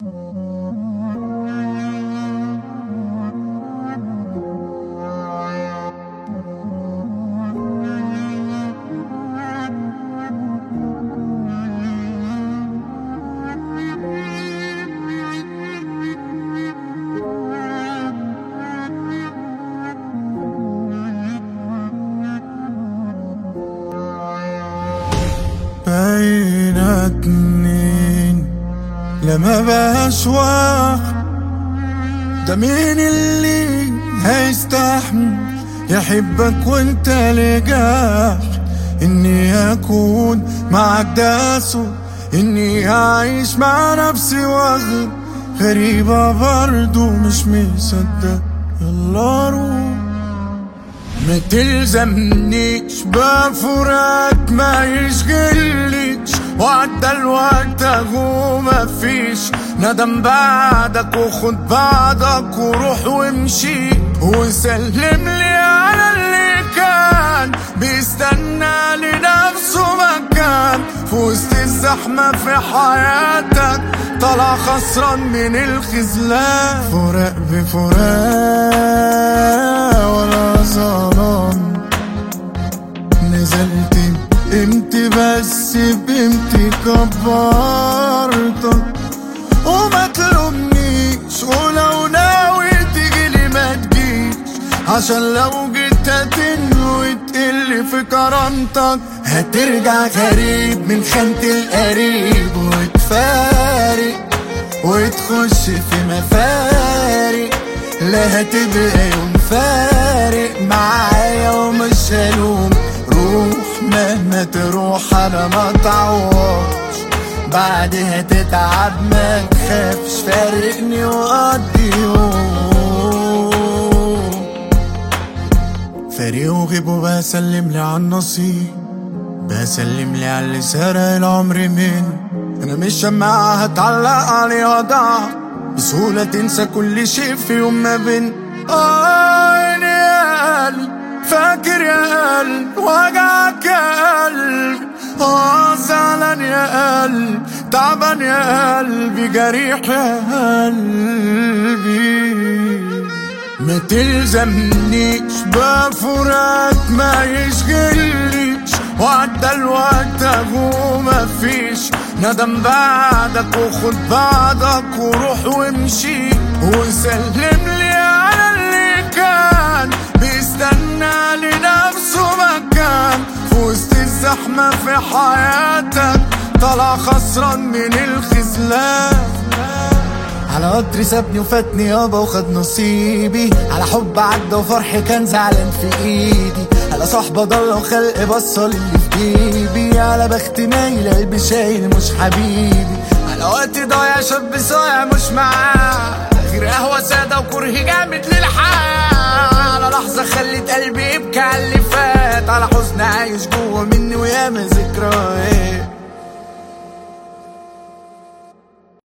بينا اتنين لما بقاش واحد ده مين اللي هيستحمل يحبك وانت لجاح اني اكون معك ده أسوأ اني اعيش مع نفسي واغلب غريبة برضو مش مصدق يلا روح ما تلزمنيش بفراق ما يشغلنيش وعدى الوقت اهو مفيش ندم بعدك وخد بعضك وروح وامشي وسلم لي على اللي كان بيستنى لنفسه مكان في وسط الزحمة في حياتك طلع خسران من الخذلان فراق بفراق ولا ظلام نزلت بقيمتي بس بقيمتي كبرتك وما تلومنيش ولو ناوي تجيلي ما تجيش عشان لو جيت هتنوي تقل في كرامتك هترجع غريب من خانة القريب وتفارق وتخش في مفارق لا هتبقى يوم فارق معايا ومش هلوم روح مهما تروح انا ما تعوضش بعدها تتعب ما تخافش فارقني وقضي يوم فارق وغيب وبسلم لي على النصيب بسلم لي على اللي سرق العمر مني انا مش شماعة هتعلق عليها ضعف بسهولة تنسى كل شيء في يوم ما بين آه يا قلبي فاكر يا قلب وجعك يا قلب آه زعلان يا قلب تعبان يا قلبي جريح يا قلبي ما تلزمنيش بفراق ما يشغلنيش وعدى الوقت اهو مفيش ندم بعدك وخد بعضك وروح وامشي وسلم لي على اللي كان بيستنى لنفسه مكان في وسط الزحمة في حياتك طلع خسران من الخذلان على قدر سابني وفاتني يابا وخد نصيبي على حب عدى وفرح كان زعلان في ايدي على صحبة ضل وخلق بصل اللي في جيبي على بخت مايل قلبي شايل مش حبيبي على وقت ضايع شاب صايع مش معاه غير قهوة سادة وكره جامد للحياة على لحظة خلت قلبي يبكي على اللي فات على حزن عايش جوه مني وياما ذكريات